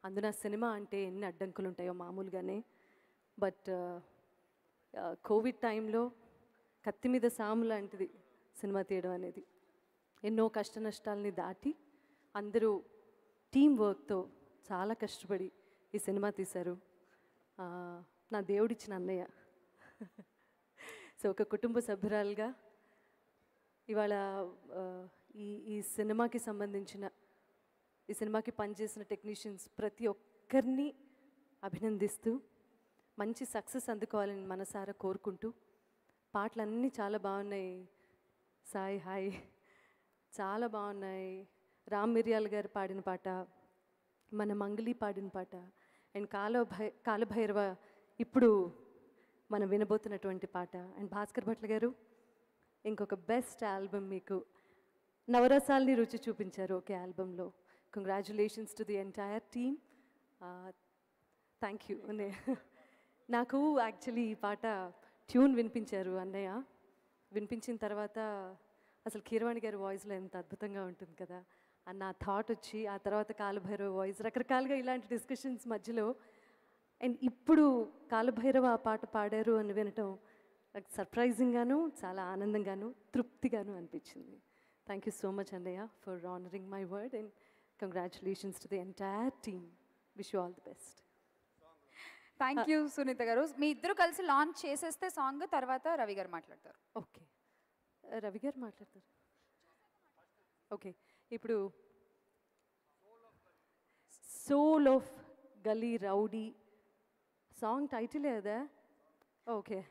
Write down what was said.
అందున సినిమా అంటే ఎన్ని అడ్డంకులు ఉంటాయో మామూలుగానే బట్ కోవిడ్ టైంలో కత్తి మీద సాము లాంటిది సినిమా తీయడం అనేది ఎన్నో కష్ట నష్టాలని దాటి అందరూ టీం వర్క్తో చాలా కష్టపడి ఈ సినిమా తీశారు ఆ, నా దేవుడిచ్చిన అన్నయ్య సో ఒక కుటుంబ సభ్యురాలుగా ఇవాళ ఆ, ఈ ఈ సినిమాకి సంబంధించిన ఈ సినిమాకి పనిచేసిన టెక్నీషియన్స్ ప్రతి ఒక్కరిని అభినందిస్తూ మంచి సక్సెస్ అందుకోవాలని మనసారా కోరుకుంటూ పాటలన్నీ చాలా బాగున్నాయి సాయి హాయ్ చాలా బాగున్నాయి రామ్ మిర్యాల్ గారు పాడిన పాట మన మంగళి పాడిన పాట అండ్ కాలభై కాలభైరవ ఇప్పుడు మనం వినబోతున్నటువంటి పాట అండ్ భాస్కర్ భట్ల గారు ఇంకొక బెస్ట్ ఆల్బమ్ మీకు నవరసాల్ని రుచి చూపించారు ఒకే ఆల్బంలో congratulations to the entire team thank you నాకు యాక్చువల్లీ ఈ పాట ట్యూన్ వినిపించారు అన్నయ్య వినిపించిన తర్వాత అసలు కీరవాణి గారి వాయిస్లో ఎంత అద్భుతంగా ఉంటుంది కదా అన్న ఆ థాట్ వచ్చి ఆ తర్వాత కాలభైరవ వాయిస్ రకరకాలుగా ఇలాంటి డిస్కషన్స్ మధ్యలో అండ్ ఇప్పుడు కాలభైరవ ఆ పాట పాడారు అని వినటం నాకు సర్ప్రైజింగ్గాను చాలా ఆనందంగాను తృప్తిగాను అనిపించింది థ్యాంక్ యూ సో మచ్ అన్నయ్య for honouring my word and congratulations to the entire team wish you all the best thank you Sunitha గారు మీ ఇద్దరు కలిసి లాంచ్ చేసేస్తే సాంగ్ తర్వాత రవి గారు మాట్లాడతారు ఓకే రవి గారు మాట్లాడతారు ఓకే ఇప్పుడు soul of Gali Rowdy song title అదా ఓకే